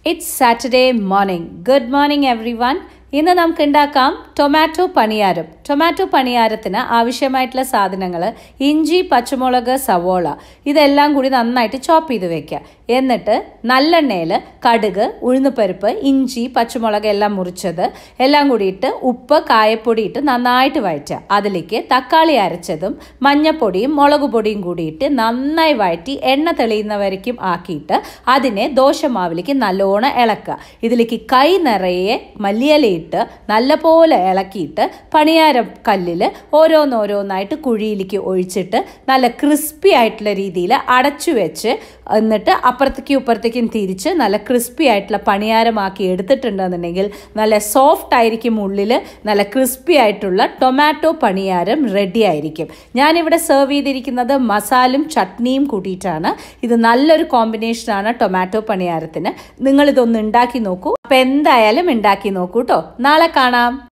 it's Saturday morning good morning everyone ഇന്ന് നമുക്ക് ഉണ്ടാക്കാം ടൊമാറ്റോ പണിയാരം ടൊമാറ്റോ പണിയാരത്തിന് ആവശ്യമായിട്ടുള്ള സാധനങ്ങൾ ഇഞ്ചി പച്ചമുളക് സവോള ഇതെല്ലാം കൂടി നന്നായിട്ട് ചോപ്പ് ചെയ്ത് വെക്കുക എന്നിട്ട് നല്ലെണ്ണയിൽ കടുക് ഉഴുന്നുപരിപ്പ് ഇഞ്ചി പച്ചമുളക് എല്ലാം മുറിച്ചത് എല്ലാം കൂടി ഇട്ട് ഉപ്പ് കായപ്പൊടി ഇട്ട് നന്നായിട്ട് വഴറ്റുക അതിലേക്ക് തക്കാളി അരച്ചതും മഞ്ഞപ്പൊടിയും മുളക് പൊടിയും കൂടി ഇട്ട് നന്നായി വഴറ്റി എണ്ണ തെളിയുന്നവരേക്കും ആക്കിയിട്ട് അതിനെ ദോശമാവിലേക്ക് നല്ലോണം ഇളക്കുക ഇതിലേക്ക് കൈ നിറയെ മല്ലിയിലയിട്ട് നല്ലപോലെ ഇളക്കിയിട്ട് പണിയാരം കല്ലിൽ ഓരോന്നോരോന്നായിട്ട് കുഴിയിലേക്ക് ഒഴിച്ചിട്ട് നല്ല ക്രിസ്പി ആയിട്ടുള്ള രീതിയിൽ അടച്ചു വെച്ച് എന്നിട്ട് അപ്പുറത്തേക്കും ഇപ്പുറത്തേക്കും തിരിച്ച് നല്ല ക്രിസ്പി ആയിട്ടുള്ള പണിയാരമാക്കി എടുത്തിട്ടുണ്ടെന്നുണ്ടെങ്കിൽ നല്ല സോഫ്റ്റ് ആയിരിക്കും ഉള്ളിൽ നല്ല ക്രിസ്പി ആയിട്ടുള്ള ടൊമാറ്റോ പണിയാരം റെഡി ആയിരിക്കും ഞാനിവിടെ സെർവ് ചെയ്തിരിക്കുന്നത് മസാലും ചട്നിയും കൂട്ടിയിട്ടാണ് ഇത് നല്ലൊരു കോമ്പിനേഷനാണ് ടൊമാറ്റോ പണിയാരത്തിന് നിങ്ങളിതൊന്ന് ഉണ്ടാക്കി നോക്കൂ അപ്പം എന്തായാലും ഉണ്ടാക്കി നോക്കൂ കേട്ടോ നാളെ കാണാം